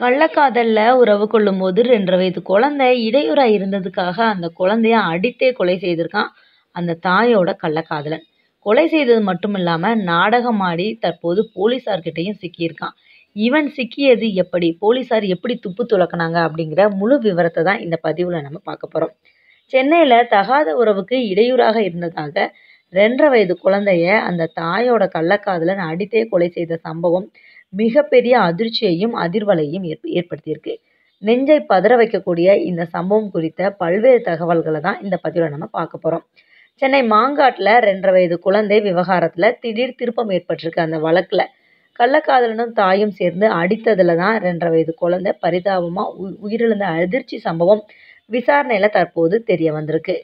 கள்ளக்காதலில் உறவு கொள்ளும்போது ரெண்டரை வயது குழந்தை இடையூறாக இருந்ததுக்காக அந்த குழந்தைய அடித்தே கொலை செய்திருக்கான் அந்த தாயோட கள்ளக்காதலன் கொலை செய்தது மட்டும் இல்லாமல் நாடகமாடி தற்போது போலீஸார்கிட்டையும் சிக்கியிருக்கான் இவன் சிக்கியது எப்படி போலீஸார் எப்படி துப்பு துலக்குனாங்க அப்படிங்கிற முழு விவரத்தை தான் இந்த பதிவில் நம்ம பார்க்க போகிறோம் சென்னையில் தகாத உறவுக்கு இடையூறாக இருந்ததாக ரெண்டரை வயது குழந்தைய அந்த தாயோட கள்ளக்காதலன் அடித்தே கொலை செய்த சம்பவம் மிகப்பெரிய அதிர்ச்சியையும் அதிர்வலையும் ஏற்ப ஏற்படுத்தியிருக்கு நெஞ்சை பதற வைக்கக்கூடிய இந்த சம்பவம் குறித்த பல்வேறு தகவல்களை தான் இந்த பதிவில் நம்ம பார்க்க போகிறோம் சென்னை மாங்காட்டில் ரெண்டரை வயது குழந்தை விவகாரத்தில் திடீர் திருப்பம் ஏற்பட்டிருக்கு அந்த வழக்கில் கள்ளக்காதலனும் தாயும் சேர்ந்து அடித்ததில் தான் ரெண்டரை வயது குழந்தை பரிதாபமாக உ உயிரிழந்த அதிர்ச்சி சம்பவம் விசாரணையில் தற்போது தெரிய வந்திருக்கு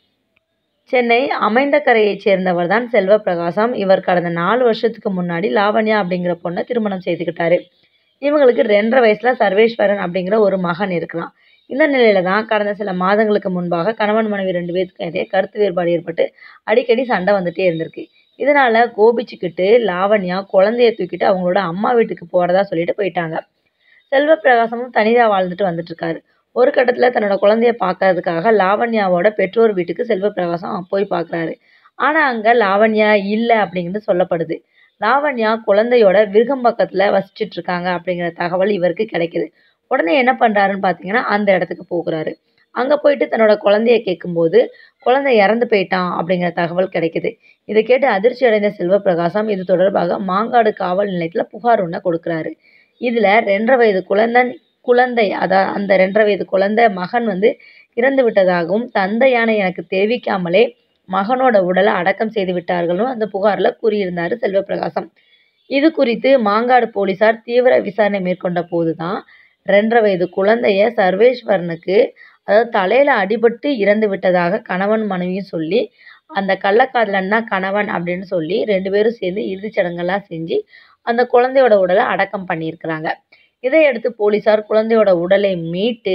சென்னை அமைந்தகரையைச் சேர்ந்தவர் தான் செல்வப்பிரகாசம் இவர் கடந்த நாலு வருஷத்துக்கு முன்னாடி லாவண்யா அப்படிங்கிற பொண்ணை திருமணம் செய்துக்கிட்டாரு இவங்களுக்கு ரெண்டரை வயசுல சர்வேஸ்வரன் அப்படிங்கிற ஒரு மகன் இருக்கலாம் இந்த நிலையில தான் கடந்த சில மாதங்களுக்கு முன்பாக கணவன் மனைவி ரெண்டு பேருக்கு இடையே கருத்து வேறுபாடு ஏற்பட்டு அடிக்கடி சண்டை வந்துட்டே இருந்திருக்கு இதனால கோபிச்சுக்கிட்டு லாவண்யா குழந்தைய தூக்கிட்டு அவங்களோட அம்மா வீட்டுக்கு போறதா சொல்லிட்டு போயிட்டாங்க செல்வப்பிரகாசமும் தனியாக வாழ்ந்துட்டு வந்துட்டு இருக்காரு ஒரு கட்டத்தில் தன்னோட குழந்தைய பார்க்கறதுக்காக லாவண்யாவோட பெற்றோர் வீட்டுக்கு செல்வப்பிரகாசம் போய் பார்க்குறாரு ஆனால் அங்கே லாவண்யா இல்லை அப்படிங்கிறது சொல்லப்படுது லாவண்யா குழந்தையோட விருகம்பக்கத்தில் வசிச்சுட்டு இருக்காங்க அப்படிங்கிற தகவல் இவருக்கு கிடைக்குது உடனே என்ன பண்ணுறாருன்னு பார்த்தீங்கன்னா அந்த இடத்துக்கு போகிறாரு அங்கே போயிட்டு தன்னோட குழந்தைய கேட்கும்போது குழந்தை இறந்து போயிட்டான் அப்படிங்கிற தகவல் கிடைக்குது இதை கேட்டு அதிர்ச்சி அடைந்த செல்வப்பிரகாசம் இது தொடர்பாக மாங்காடு காவல் நிலையத்தில் புகார் ஒன்று கொடுக்குறாரு இதில் ரெண்டரை வயது குழந்தன் குழந்தை அதான் அந்த ரெண்டரை வயது குழந்தை மகன் வந்து இறந்து விட்டதாகவும் தந்தையான எனக்கு தெரிவிக்காமலே மகனோட உடலை அடக்கம் செய்து விட்டார்களும் அந்த புகாரில் கூறியிருந்தார் செல்வப்பிரகாசம் இது குறித்து மாங்காடு போலீசார் தீவிர விசாரணை மேற்கொண்ட போது தான் ரெண்டரை வயது குழந்தைய சர்வேஸ்வரனுக்கு அதாவது தலையில் அடிபட்டு இறந்து விட்டதாக கணவன் மனைவியும் சொல்லி அந்த கள்ளக்காதலன் தான் கணவன் அப்படின்னு சொல்லி ரெண்டு பேரும் சேர்ந்து இறுதிச் சடங்கெல்லாம் செஞ்சு அந்த குழந்தையோட உடலை அடக்கம் பண்ணியிருக்கிறாங்க இதையடுத்து போலீசார் குழந்தையோட உடலை மீட்டு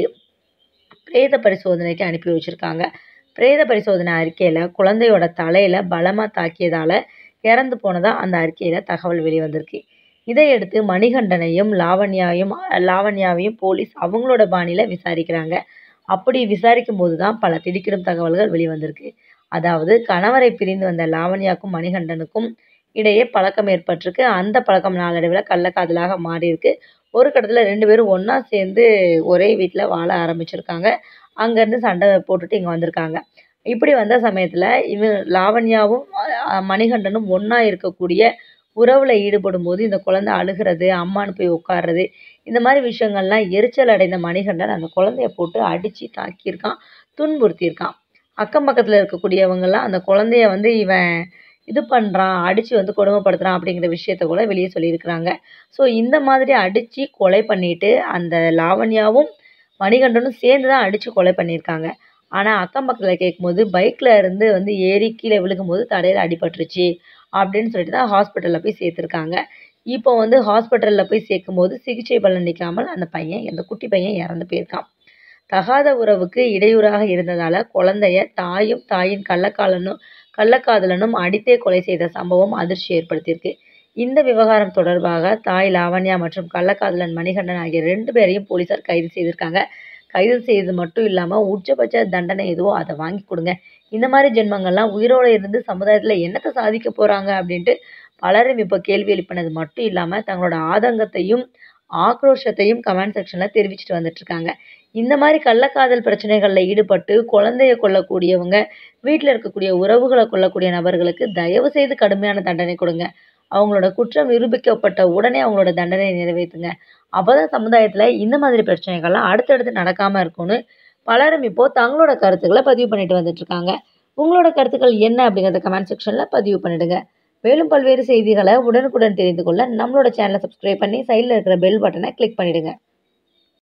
பிரேத பரிசோதனைக்கு அனுப்பி வச்சுருக்காங்க பிரேத பரிசோதனை அறிக்கையில் குழந்தையோட தலையில் பலமாக தாக்கியதால் இறந்து போனதாக அந்த அறிக்கையில் தகவல் வெளிவந்திருக்கு இதையடுத்து மணிகண்டனையும் லாவண்யாவையும் லாவண்யாவையும் போலீஸ் அவங்களோட பாணியில் விசாரிக்கிறாங்க அப்படி விசாரிக்கும் போது தான் பல திடுக்கிடும் தகவல்கள் வெளிவந்திருக்கு அதாவது கணவரை பிரிந்து வந்த லாவண்யாக்கும் மணிகண்டனுக்கும் இடையே பழக்கம் ஏற்பட்டிருக்கு அந்த பழக்கம் நாளடைவில் கள்ளக்காதலாக மாறியிருக்கு ஒரு கட்டத்தில் ரெண்டு பேரும் ஒன்றா சேர்ந்து ஒரே வீட்டில் வாழ ஆரம்பிச்சிருக்காங்க அங்கேருந்து சண்டை போட்டுட்டு இங்கே வந்திருக்காங்க இப்படி வந்த சமயத்தில் இவன் லாவண்யாவும் மணிகண்டனும் ஒன்றா இருக்கக்கூடிய உறவில் ஈடுபடும் போது இந்த குழந்தை அழுகிறது அம்மானு போய் உட்கார்றது இந்த மாதிரி விஷயங்கள்லாம் எரிச்சல் அடைந்த மணிகண்டன் அந்த குழந்தைய போட்டு அடித்து தாக்கியிருக்கான் துன்புறுத்தியிருக்கான் அக்கம் பக்கத்தில் இருக்கக்கூடியவங்கெல்லாம் அந்த குழந்தைய வந்து இவன் இது பண்ணுறான் அடித்து வந்து கொடுமைப்படுத்துகிறான் அப்படிங்கிற விஷயத்த கூட வெளியே சொல்லியிருக்கிறாங்க ஸோ இந்த மாதிரி அடித்து கொலை பண்ணிட்டு அந்த லாவண்யாவும் மணிகண்டனும் சேர்ந்து தான் அடித்து கொலை பண்ணியிருக்காங்க ஆனால் அக்கம் பக்கத்தில் கேட்கும்போது பைக்கில் இருந்து வந்து ஏறி கீழே விழுகும்போது தலையில் அடிபட்டுருச்சு அப்படின்னு சொல்லிட்டு தான் ஹாஸ்பிட்டலில் போய் சேர்த்துருக்காங்க இப்போ வந்து ஹாஸ்பிட்டலில் போய் சேர்க்கும்போது சிகிச்சை பலன் நிற்காமல் அந்த பையன் அந்த குட்டி பையன் இறந்து போயிருக்கான் தகாத உறவுக்கு இடையூறாக இருந்ததால் குழந்தைய தாயும் தாயின் கள்ளக்காலனும் கள்ளக்காதலனும் அடித்தே கொலை செய்த சம்பவம் அதிர்ச்சி ஏற்படுத்தியிருக்கு இந்த விவகாரம் தொடர்பாக தாய் லாவண்யா மற்றும் கள்ளக்காதலன் மணிகண்டன் ஆகிய ரெண்டு பேரையும் போலீசார் கைது செய்திருக்காங்க கைது செய்தது மட்டும் இல்லாமல் உச்சபட்ச தண்டனை எதுவோ அதை வாங்கி கொடுங்க இந்த மாதிரி ஜென்மங்கள்லாம் உயிரோடு இருந்து சமுதாயத்தில் என்னத்தை சாதிக்க போகிறாங்க அப்படின்ட்டு பலரும் இப்போ கேள்வி எழுப்பினது மட்டும் இல்லாமல் தங்களோட ஆதங்கத்தையும் ஆக்ரோஷத்தையும் கமெண்ட் செக்ஷனில் தெரிவிச்சிட்டு வந்துட்டுருக்காங்க இந்த மாதிரி கள்ளக்காதல் பிரச்சனைகளில் ஈடுபட்டு குழந்தைய கொல்லக்கூடியவங்க வீட்டில் இருக்கக்கூடிய உறவுகளை கொல்லக்கூடிய நபர்களுக்கு தயவு செய்து கடுமையான தண்டனை கொடுங்க அவங்களோட குற்றம் நிரூபிக்கப்பட்ட உடனே அவங்களோட தண்டனையை நிறைவேற்றுங்க அப்போ தான் சமுதாயத்தில் இந்த மாதிரி பிரச்சனைகள்லாம் அடுத்தடுத்து நடக்காமல் இருக்கும்னு பலரும் இப்போது தங்களோட கருத்துக்களை பதிவு பண்ணிட்டு வந்துட்டுருக்காங்க உங்களோட கருத்துக்கள் என்ன அப்படிங்கிறத கமெண்ட் செக்ஷனில் பதிவு பண்ணிடுங்க மேலும் பல்வேறு செய்திகளை உடனுக்குடன் தெரிந்து கொள்ள நம்மளோட சேனலை சப்ஸ்கிரைப் பண்ணி சைடில் இருக்கிற பெல் பட்டனை கிளிக் பண்ணிவிடுங்க